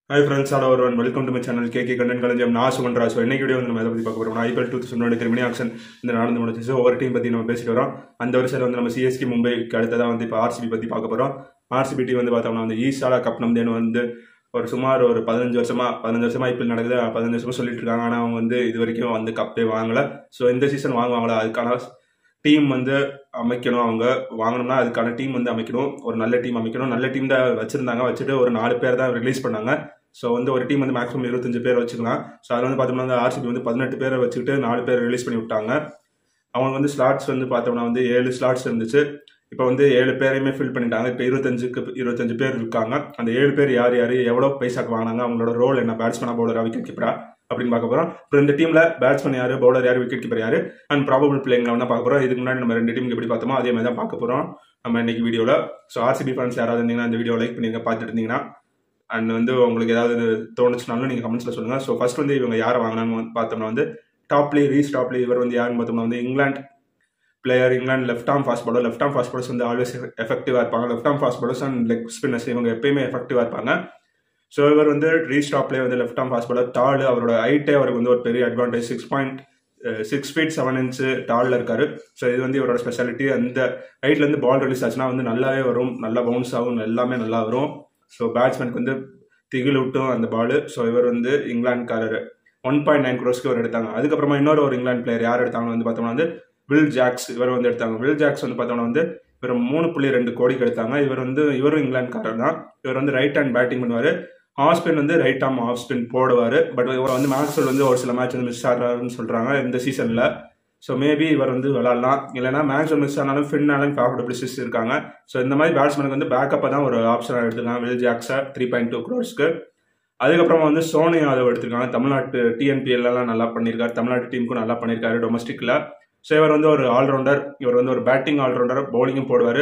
hi friends all over one welcome to my channel K K Kandan கலஞ்சம் நான் சுகன் ராஜ் இன்னைக்கு video வந்து நம்ம எதை பற்றி பார்க்க போகிறோம் IPL two thousand twenty mini auction இந்த நடந்து முடிஞ்சிச்சு ஒவ்வொரு டீம் பற்றி நம்ம பேசிட்டு வரோம் அந்த வருஷத்தில் வந்து நம்ம சிஎஸ்கே மும்பைக்கு அடுத்ததாக வந்து இப்போ ஆர்சிபி பற்றி பார்க்க போகிறோம் ஆர்சிபி டீம் வந்து பார்த்தோம்னா வந்து ஈஸ்டாலா கப் நம்தேன்னு வந்து ஒரு சுமார் ஒரு பதினஞ்சு வருஷமா பதினஞ்சு வருஷமா ஐபிஎல் நடக்குது பதினஞ்சு வருஷமா சொல்லிட்டு இருக்காங்க ஆனால் அவங்க வந்து இது வரைக்கும் வந்து கப்பே வாங்கல ஸோ இந்த சீசன் வாங்குவாங்களா அதுக்கான டீம் வந்து அமைக்கணும் அவங்க வாங்கணும்னா அதுக்கான டீம் வந்து அமைக்கணும் ஒரு நல்ல டீம் அமைக்கணும் நல்ல டீம் தான் வச்சிருந்தாங்க வச்சுட்டு ஒரு நாலு பேர் தான் ரிலீஸ் பண்ணாங்க ஸோ வந்து ஒரு டீம் வந்து மேக்ஸிமம் இருபத்தஞ்சு பேர் வச்சுக்கலாம் ஸோ அதில் வந்து பார்த்தோம்னா வந்து ஆர்சிபி வந்து பதினெட்டு பேரை வச்சுக்கிட்டு நாலு பேர் ரிலீஸ் பண்ணி விட்டாங்க அவங்க வந்து ஸ்லாட்ஸ் வந்து பார்த்தோம்னா வந்து ஏழு ஸ்லாட்ஸ் இருந்துச்சு இப்போ வந்து ஏழு பேரையுமே ஃபில் பண்ணிட்டாங்க இப்போ இருபத்தஞ்சுக்கு இருபத்தஞ்சு பேர் இருக்காங்க அந்த ஏழு பேர் யார் யார் எவ்வளோ பைசாக்கு வாங்கினாங்க அவங்களோட ரோல் என்ன பேட்ஸ்மேனா பவுலரா விக்கெட் கீப்பரா அப்படின்னு பார்க்க போகிறோம் இப்போ இந்த டீமில் பேட்ஸ்மேன் யார் பவுலர் யார் விக்கெட் கீப்பர் யார் அண்ட் ப்ராபபிள் பிளேயிங்ல வந்து பார்க்க போகிறோம் இதுக்கு முன்னாடி நம்ம ரெண்டு டீமுக்கு எப்படி பார்த்தோமோ அதே மாதிரி தான் பார்க்க போகிறோம் நம்ம இன்னைக்கு வீடியோவில் ஸோ ஆர்சிபி ஃபேன்ஸ் யாராவது இருந்தீங்கன்னா இந்த வீடியோ லைக் பண்ணிங்க பார்த்துட்டு இருந்தீங்கன்னா அண்ட் வந்து உங்களுக்கு ஏதாவது தோணுச்சுனாலும் நீங்கள் கமெண்ட்ஸில் சொல்லுங்கள் ஸோ ஃபர்ஸ்ட் வந்து இவங்க யாரை வாங்கினாங்க பார்த்தோம்னா வந்து டாப்லி ரீஸ் டாப்லி இவர் வந்து யாருன்னு பார்த்தோம்னா வந்து England player England left arm fast bowler left arm fast bowlers வந்து ஆல்வேஸ் எஃபெக்டிவாக இருப்பாங்க left arm fast bowlers and leg spinners இவங்க எப்பயுமே எஃபெக்டிவாக இருப்பாங்க ஸோ இவர் வந்து ரீஸ்டாப்லேயே வந்து லெஃப்ட் ஆம் ஃபாஸ்ட் பாலர் டால் அவரோட ஹைட்டே அவருக்கு வந்து ஒரு பெரிய advantage six point six feet seven inch டாலில் இருக்காரு ஸோ இது வந்து இவரோட ஸ்பெஷாலிட்டி அந்த ஹைட்லேருந்து பால் ரிலீஸ் ஆச்சுன்னா வந்து நல்லாவே வரும் நல்லா பவுன்ஸ் ஆகும் எல்லாமே நல்லா வரும் ஸோ பேட்ஸ்மேனுக்கு வந்து திகில் விட்டும் அந்த பால் ஸோ இவர் வந்து இங்கிலாந்துக்காரர் ஒன் பாயிண்ட் நைன் க்ரோஸ்க்கு இவர் எடுத்தாங்க அதுக்கப்புறமா இன்னொரு ஒரு இங்கிலாந்து பிளேயர் யார் எடுத்தாங்கன்னு வந்து பார்த்தோம்னா வந்து வில் ஜாக்ஸ் இவர் வந்து எடுத்தாங்க வில் ஜாக்ஸ் வந்து பார்த்தோம்னா வந்து இவர் மூணு புள்ளி ரெண்டு கோடிக்கு எடுத்தாங்க இவர் வந்து இவரும் இங்கிலாந்துக்காரர் தான் இவர் வந்து ரைட் ஹேண்ட் பேட்டிங் பண்ணுவார் ஆஃப் ஸ்பின் வந்து ரைட் ஆம் ஆஃப் ஸ்பின் போடுவார் பட் இவர் வந்து மேக்ஸ்வெல் வந்து ஒரு சில மேட்ச் வந்து மிஸ் ஆகிறாருன்னு சொல்கிறாங்க இந்த சீசனில் ஸோ மேபி இவர் வந்து விளாட்லாம் இல்லைனா மேக்ஸ்வெல் மிஸ் ஆனாலும் ஃபின் ஆனாலும் ஃபேஃபர்ட் பிளிசிஸ் இருக்காங்க ஸோ இந்த மாதிரி பேட்ஸ்மேனுக்கு வந்து பேக்கப்பாக தான் ஒரு ஆப்ஷனாக எடுத்துருக்காங்க வில் ஜாக்ஸா த்ரீ பாயிண்ட் டூ க்ரோர்ஸ்க்கு அதுக்கப்புறமா வந்து சோனி யாதவ் எடுத்திருக்காங்க தமிழ்நாட்டு டிஎன்பிஎல்லாம் நல்லா பண்ணியிருக்காரு தமிழ்நாட்டு டீமுக்கும் நல்லா பண்ணியிருக்காரு டொமஸ்டிக்கில் ஸோ இவர் வந்து ஒரு ஆல்ரவுண்டர் இவர் வந்து ஒரு பேட்டிங் ஆல்ரவுண்டர் பவுலிங்கும் போடுவார்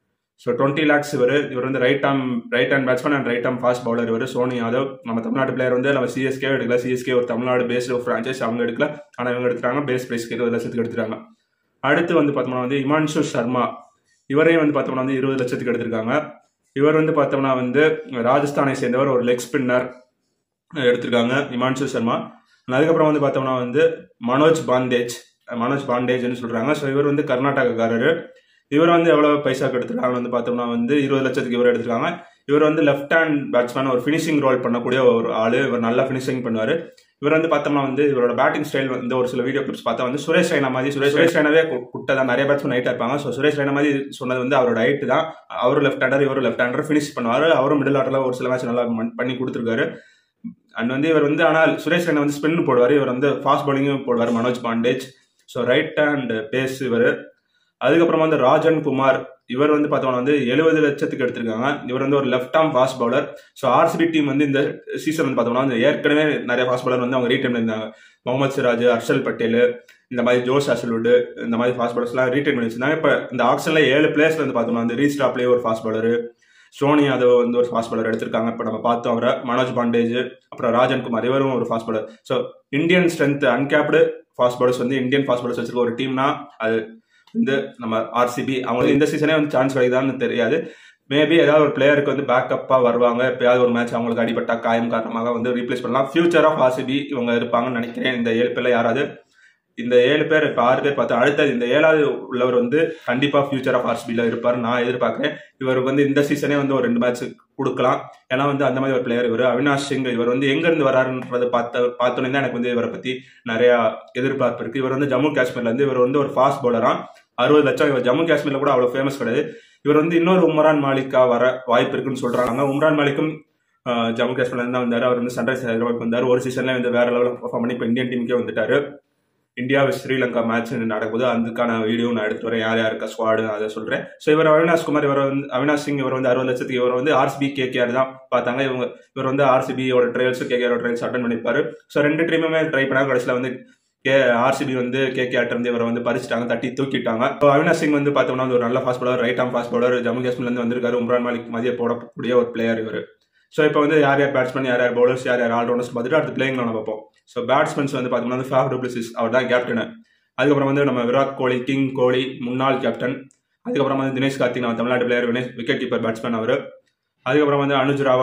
ஸோ டுவெண்ட்டி லேக்ஸ் இவர் இவர் வந்து right arm right hand batsman and right arm fast bowler இவர் சோனி யாதவ் நம்ம தமிழ்நாட்டு பிளேயர் வந்து நம்ம சிஎஸ்கே எடுக்கல சிஎஸ்கே ஒரு தமிழ்நாடு பேஸ்டு ஒரு ஃப்ரான்ச்சைஸ் அவங்க எடுக்கல ஆனால் இவங்க எடுத்துட்டாங்க பேஸ் பிரைஸ்க்கு இருபது லட்சத்துக்கு எடுத்துட்டாங்க அடுத்து வந்து பார்த்தோம்னா வந்து இமான்ஷு சர்மா இவரையும் வந்து பார்த்தோம்னா வந்து இருபது லட்சத்துக்கு எடுத்திருக்காங்க இவர் வந்து பார்த்தோம்னா வந்து ராஜஸ்தானை சேர்ந்தவர் ஒரு லெக் ஸ்பின்னர் எடுத்திருக்காங்க இமான்ஷு சர்மா அதுக்கப்புறம் வந்து பார்த்தோம்னா வந்து மனோஜ் பாண்டேஜ் மனோஜ் பாண்டேஜ்னு சொல்றாங்க ஸோ இவர் வந்து கர்நாடகாக்காரர் இவர் வந்து எவ்வளோ பைசாக்கு எடுத்திருக்காங்க வந்து பார்த்தோம்னா வந்து இருபது லட்சத்துக்கு இவர் எடுத்திருக்காங்க இவர் வந்து லெஃப்ட் ஹேண்ட் பேட்ஸ்மேன் ஒரு ஃபினிஷிங் ரோல் பண்ணக்கூடிய ஒரு ஆள் இவர் நல்லா ஃபினிஷிங் பண்ணுவார் இவர் வந்து பார்த்தோம்னா வந்து இவரோட பேட்டிங் ஸ்டைல் வந்து ஒரு சில வீடியோ கிளிப்ஸ் பார்த்தா வந்து சுரேஷ் ரெய்னா மாதிரி சுரேஷ் சுரேஷ் ரெய்னாவே குட்டை தான் நிறைய பேட்ஸ்மேன் ஹைட்டாக இருப்பாங்க ஸோ சுரேஷ் ரெய்னா மாதிரி சொன்னது வந்து அவரோட ஹைட் தான் அவரும் லெஃப்ட் ஹேண்டர் இவரும் லெஃப்ட் ஹேண்டர் ஃபினிஷ் பண்ணுவார் அவரும் மிடில் ஆர்டரில் ஒரு சில மேட்ச் நல்லா பண்ணி கொடுத்துருக்காரு அண்ட் வந்து இவர் வந்து ஆனால் சுரேஷ் ரெய்னா வந்து ஸ்பின் போடுவார் இவர் வந்து ஃபாஸ்ட் பவுலிங்கும் போடுவார் Manoj Bhandage so right hand pace இவர் அதுக்கப்புறமா வந்து ராஜன் குமார் இவர் வந்து பார்த்தோம்னா வந்து எழுபது லட்சத்துக்கு எடுத்திருக்காங்க இவர் வந்து ஒரு left arm fast bowler so RCB team வந்து இந்த சீசன் வந்து பார்த்தோம்னா வந்து ஏற்கனவே நிறைய ஃபாஸ்ட் பவுலர் வந்து அவங்க ரீடைன் இருந்தாங்க முகமது சிராஜ் ஹர்ஷல் பட்டேல் இந்த மாதிரி ஜோஸ் அசல்வுட் இந்த மாதிரி ஃபாஸ்ட் பவுலர்ஸ்லாம் ரீடைன் பண்ணி வச்சிருந்தாங்க இப்போ இந்த ஆக்ஷனில் ஏழு பிளேயர்ஸ் வந்து பார்த்தோம்னா வந்து ரீஸ்டாப்லேயே ஒரு ஃபாஸ்ட் பவுலர் சோனி யாதவ் வந்து ஒரு ஃபாஸ்ட் பவுலர் எடுத்திருக்காங்க இப்போ நம்ம பார்த்தோம் அவரை மனோஜ் பாண்டேஜ் அப்புறம் ராஜன் குமார் இவரும் ஒரு fast bowler so Indian strength uncapped fast bowlers வந்து இந்தியன் ஃபாஸ்ட் பவுலர்ஸ் வச்சிருக்க ஒரு டீம்னா அது வந்து நம்ம ஆர்சிபி அவங்களுக்கு இந்த சீசனே வந்து சான்ஸ் கிடைக்குதான்னு தெரியாது மேபி ஏதாவது ஒரு பிளேயருக்கு வந்து பேக்கப்பாக வருவாங்க எப்பயாவது ஒரு மேட்ச் அவங்களுக்கு அடிபட்டா காயம் காரணமாக வந்து ரீப்ளேஸ் பண்ணலாம் ஃபியூச்சர் ஆஃப் ஆர்சிபி இவங்க இருப்பாங்கன்னு நினைக்கிறேன் இந்த ஏழு பேர்ல யாராவது இந்த ஏழு பேர் இப்போ ஆறு பேர் பார்த்தா அடுத்தது இந்த ஏழாவது உள்ளவர் வந்து கண்டிப்பாக ஃபியூச்சர் ஆஃப் ஆர்சிபியில் இருப்பார் நான் எதிர்பார்க்குறேன் இவருக்கு வந்து இந்த சீசனே வந்து ஒரு ரெண்டு மேட்ச் கொடுக்கலாம் ஏன்னா வந்து அந்த மாதிரி ஒரு பிளேயர் இவர் அவினாஷ் சிங் இவர் வந்து எங்கேருந்து வராருன்றதை பார்த்த பார்த்தோன்னே தான் எனக்கு வந்து இவரை பற்றி நிறையா எதிர்பார்ப்பு இருக்குது இவர் வந்து ஜம்மு காஷ்மீர்லேருந்து இவர் வந்து ஒரு ஃபாஸ்ட் பவுலரா அறுபது லட்சம் இவர் ஜம்மு காஷ்மீரில் கூட அவ்வளோ ஃபேமஸ் கிடையாது இவர் வந்து இன்னொரு உம்ரான் மாலிக்கா வர வாய்ப்பு இருக்குன்னு சொல்கிறாங்க உம்ரான் மாலிக்கும் ஜம்மு காஷ்மீர்லேருந்து தான் வந்தார் அவர் வந்து சன்ரைஸ் ஹைதராபாத் வந்தார் ஒரு சீசன்ல வந்து வேற லெவலில் பர்ஃபார்ம் பண்ணி இப்போ இந்தியன் டீமுக்கே வந்துட்டாரு இந்தியா ஸ்ரீலங்கா மேட்ச் நடக்குது அதுக்கான வீடியோ நான் எடுத்து வரேன் யார் யாருக்கா ஸ்குவாடு அதை சொல்றேன் ஸோ இவர் அவினாஷ் குமார் இவர் வந்து அவினாஷ் சிங் இவர் வந்து அறுபது லட்சத்துக்கு இவர் வந்து ஆர்சிபி கேகேஆர் தான் பார்த்தாங்க இவங்க இவர் வந்து ஆர்சிபியோட ட்ரையல்ஸ் கேகேஆர் ட்ரையல்ஸ் அட்டன் பண்ணிப்பாரு ஸோ ரெண்டு டீமுமே ட்ரை பண்ணாங்க கடைசியில் வந்து கே ஆர்சிபி வந்து கேகேஆர் இருந்து இவரை வந்து பறிச்சிட்டாங்க தட்டி தூக்கிட்டாங்க இப்போ அவினாஷ் சிங் வந்து பார்த்தோம்னா வந்து ஒரு நல்ல fast bowler right arm fast bowler Jammu காஷ்மீர்லேருந்து வந்திருக்காரு உம்ரான் மாலிக் மதிய போடக்கூடிய ஒரு பிளேயர் இவர் ஸோ இப்போ வந்து யார் யார் பேட்ஸ்மேன் யார் யார் பவுலர்ஸ் யார் யார் ஆல்ரவுண்டர்ஸ் பார்த்துட்டு அடுத்து பிளேயிங் நம்ம பார்ப்போம் ஸோ பேட்ஸ்மேன்ஸ் வந்து பார்த்தோம்னா வந்து ஃபேஃப் டூப்ளிசிஸ் அவர் தான் கேப்டன் அதுக்கப்புறம் வந்து நம்ம விராட் கோலி கிங் கோலி முன்னாள் கேப்டன் அதுக்கப்புறம் வந்து தினேஷ் கார்த்திக் நம்ம தமிழ்நாட்டு பிளேயர் வினேஷ் விக்கெட் கீப்பர் பேட்ஸ்மேன் அவர் அதுக்கப்புறம் வந்து அனுஜ் ராவாட்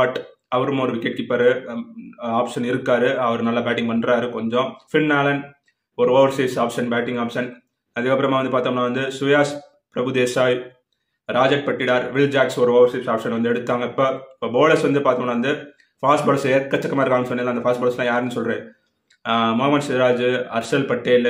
அவரும் ஒரு விக்கெட் கீப்பர் ஆப்ஷன் இருக்காரு அவர் நல்லா பேட்டிங் பண்றாரு கொஞ்சம் ஃபின் ஆலன் ஒரு ஓவர்சீஸ் ஆப்ஷன் பேட்டிங் ஆப்ஷன் அதுக்கப்புறமா வந்து பார்த்தோம்னா வந்து சுயாஸ் பிரபு தேசாய் ராஜட் பட்டிடார் வில் ஜாக்ஸ் ஒரு ஓவர்சீஸ் ஆப்ஷன் வந்து எடுத்தாங்க இப்போ இப்போ பவுலர்ஸ் வந்து பார்த்தோம்னா வந்து ஃபாஸ்ட் பால்ஸ் ஏக்கச்சக்கமாக இருக்காங்கன்னு சொன்னேன் அந்த ஃபாஸ்ட் பால்ஸ்லாம் யாருன்னு சொல்கிறேன் முகமது சிராஜ் ஹர்ஷல் பட்டேல்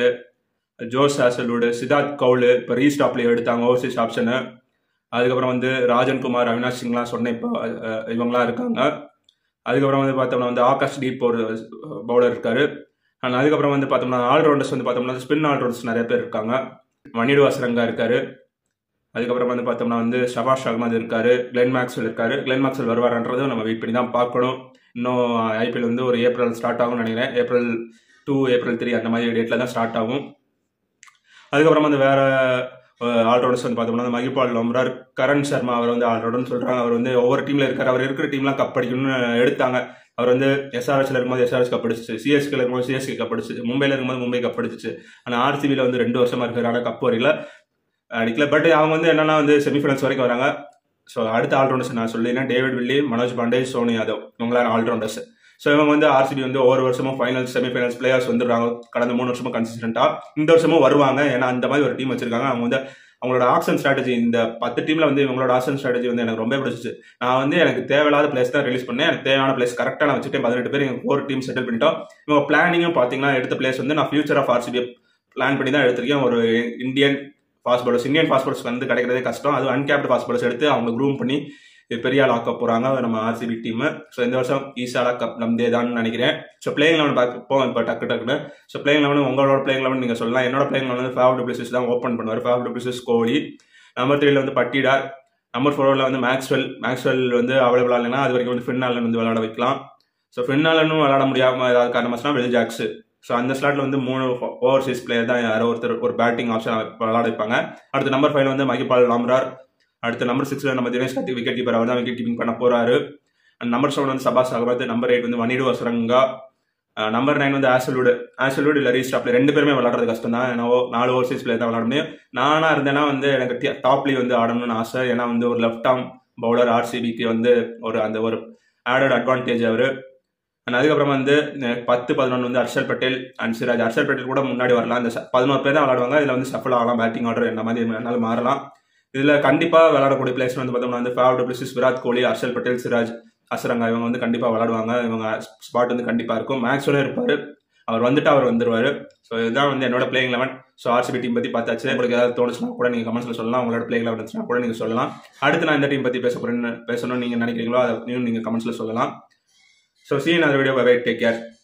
ஜோஸ் ஹாசல்வுட் சித்தார்த் கவுல் இப்போ ரீஸ்டாப்ல எடுத்தாங்க ஓவர்சீஸ் ஆப்ஷனு அதுக்கப்புறம் வந்து ராஜன்குமார் அவினாஷ் சிங்லாம் சொன்னேன் இப்போ அஹ், இவங்களாம் இருக்காங்க அதுக்கப்புறம் வந்து பார்த்தோம்னா வந்து ஆகாஷ் டீப் ஒரு பவுலர் இருக்காரு அண்ட் அதுக்கப்புறம் வந்து பார்த்தோம்னா ஆல்ரவுண்டர்ஸ் வந்து பார்த்தோம்னா ஸ்பின் ஆல்ரவுண்டர்ஸ் நிறைய பேர் இருக்காங்க மணிடு வாசரங்கா இருக்காரு அதுக்கப்புறம் வந்து பார்த்தோம்னா வந்து ஷபாஷ் அகமது இருக்காரு கிளென் மேக்ஸ்வெல் இருக்காரு கிளென் மேக்ஸ்வெல் வருவாரன்றதை நம்ம வெயிட் பண்ணி தான் பார்க்கணும் இன்னும் ஐபிஎல் வந்து ஒரு ஏப்ரல் ஸ்டார்ட் ஆகும்னு நினைக்கிறேன் ஏப்ரல் டூ ஏப்ரல் த்ரீ அந்த மாதிரி டேட்டில் தான் ஸ்டார்ட் ஆகும் அதுக்கப்புறம் வந்து வேற ஆல்ரவுண்டர்ஸ் வந்து பார்த்தோம்னா மகிபால் லம்ரார் கரண் சர்மா அவர் வந்து ஆல்ரவுண்டர்னு சொல்றாங்க அவர் வந்து ஒவ்வொரு டீம்ல இருக்காரு அவர் இருக்கிற டீம்லாம் கப் அடிக்கணும்னு எடுத்தாங்க அவர் வந்து எஸ்ஆர்எஸ்ல இருக்கும்போது எஸ்ஆர்எஸ் கப் அடிச்சு சிஎஸ்கேல இருக்கும்போது சிஎஸ்கே கப் அடிச்சு மும்பைல இருக்கும்போது மும்பை கப் அடிச்சு ஆனால் ஆர்சிபியில் வந்து ரெண்டு வருஷமா இருக்காரு ஆனால் கப் வரையில அடிக்கல பட் அவங்க வந்து என்னன்னா வந்து செமிஃபைனல்ஸ் வரைக்கும் வராங்க ஸோ அடுத்த ஆல்ரவுண்டர்ஸ் நான் சொல்லினா டேவிட் வில்லி மனோஜ் பாண்டே சோனி யாதவ் இவங்களாம் ஆல்ரவுண்டர்ஸ் ஸோ இவங்க வந்து ஆர்சிபி வந்து ஒவ்வொரு வருஷமும் ஃபைனல்ஸ் செமிஃபைனல்ஸ் பிளேயர்ஸ் வந்துடுறாங்க கடந்த மூணு வருஷமும் கன்சிஸ்டன்ட்டாக இந்த வருஷமும் வருவாங்க ஏன்னா அந்த மாதிரி ஒரு டீம் வச்சிருக்காங்க அவங்க வந்து அவங்களோட ஆக்ஷன் ஸ்ட்ராட்டஜி இந்த பத்து டீம்ல வந்து இவங்களோட ஆக்ஷன் ஸ்ட்ராட்டஜி வந்து எனக்கு ரொம்ப பிடிச்சிச்சு நான் வந்து எனக்கு தேவையில்லாத பிளேஸ் தான் ரிலீஸ் பண்ணேன் எனக்கு தேவையான பிளேஸ் கரெக்டாக நான் வச்சுட்டேன் பதினெட்டு பேர் எங்க ஒரு டீம் செட்டில் பண்ணிட்டோம் இவங்க பிளானிங்கும் பார்த்தீங்கன்னா எடுத்த பிளேஸ் வந்து நான் ஃபியூச்சர் ஆஃப் ஆர்சிபி பிளான் பண்ணி தான் எடுத்திருக்கேன் ஒரு Indian fast bowlers Indian fast bowlers வந்து கிடைக்கிறதே கஷ்டம் அதுவும் அன்கேப்டு ஃபாஸ்ட் பாலர்ஸ் எடுத்து அவங்க க்ரூம் பண்ணி இது பெரிய ஆள் ஆக்க போறாங்க நம்ம ஆர்சிபி டீம் ஸோ இந்த வருஷம் ஈசாலா கப் நம்தே தான் நினைக்கிறேன் ஸோ பிளேயிங் லெவன் பார்ப்போம் இப்போ டக்கு டக்குன்னு ஸோ பிளேயிங் லெவன் உங்களோட பிளேயிங் லெவன் நீங்கள் சொல்லலாம் என்னோட பிளேயிங் லெவன் வந்து ஃபேவ் டூப்ளிசிஸ் தான் ஓப்பன் பண்ணுவார் ஃபேவ் டூப்ளிசிஸ் கோலி நம்பர் த்ரீல வந்து பட்டிடார் நம்பர் ஃபோரில் வந்து மேக்ஸ்வெல் மேக்ஸ்வெல் வந்து அவைலபிள் இல்லைன்னா அது வரைக்கும் வந்து ஃபின்னாலன் வந்து விளையாட வைக்கலாம் ஸோ ஃபின்னாலனும் விளையாட முடியாமல் ஏதாவது காரணமாச்சுன்னா வெல் ஜாக்ஸ் ஸோ அந்த ஸ்லாட்ல வந்து மூணு ஓவர்சீஸ் பிளேயர் தான் யாரோ ஒருத்தர் ஒரு பேட்டிங் ஆப்ஷன் விளையாட வைப்பாங்க அடுத்து நம்பர் ஃபைவ்ல வந்து மகிபால் லாம்ரார் அடுத்து நம்பர் சிக்ஸ்ல நம்ம தினேஷ் கார்த்திக் விக்கெட் கீப்பர் அவர் தான் விக்கெட் கீப்பிங் பண்ண போறாரு அண்ட் நம்பர் செவன் வந்து சபாஸ் அகமத் நம்பர் எயிட் வந்து வனிடு வசரங்கா நம்பர் நைன் வந்து ஆசல்வுட் ஆசல்வுட் இல்லை ரீஸ்டாப்ல ரெண்டு பேருமே விளையாடுறது கஷ்டம் தான் ஏன்னா நாலு ஓவர்சீஸ் பிளேயர் தான் விளையாட முடியும் நானா இருந்தேன்னா வந்து எனக்கு டாப்லி வந்து ஆடணும்னு ஆசை ஏன்னா வந்து ஒரு லெஃப்ட் ஆர்ம் பவுலர் ஆர்சிபிக்கு வந்து ஒரு அந்த ஒரு ஆடட் அட்வான்டேஜ் அவர் அண்ட் அதுக்கப்புறம் வந்து அஹ், பத்து பதினொன்று வந்து ஹர்ஷல் பட்டேல் அண்ட் சிராஜ் ஹர்ஷல் பட்டேல் கூட முன்னாடி வரலாம் இந்த ச- பதினோரு பேர் தான் விளையாடுவாங்க இதில் வந்து சஃபல் ஆகலாம் பேட்டிங் ஆர்டர் என்ன மாதிரி வேணாலும் மாறலாம் இதில் கண்டிப்பாக விளையாடக்கூடிய பிளேஸ் வந்து பார்த்தோம்னா வந்து ஃபேவ் டபிள்யூசிஸ் விராட் கோலி ஹர்ஷல் பட்டேல் சிராஜ் அசரங்கா இவங்க வந்து கண்டிப்பாக விளையாடுவாங்க இவங்க ஸ்பாட் வந்து கண்டிப்பாக இருக்கும் மேக்ஸ்வலும் இருப்பார் அவர் வந்துட்டு அவர் வந்துருவாரு ஸோ இதுதான் வந்து என்னோட playing eleven so RCB team பற்றி பார்த்தாச்சு உங்களுக்கு ஏதாவது தோணுச்சுன்னா கூட நீங்கள் கமெண்ட்ஸில் சொல்லலாம் உங்களோட பிளேயிங் லெவன் இருந்துச்சுன்னா கூட நீங்கள் சொல்லலாம் அடுத்து நான் இந்த டீம் பற்றி பேச போறேன்னு பேசணும்னு நீங்கள் நினைக்கிறீங்களோ அதை நீங்கள் கமெண்ட்ஸில் சொல்லலாம் ஸோ சீன் அந்த வீடியோ பை டேக் கேர்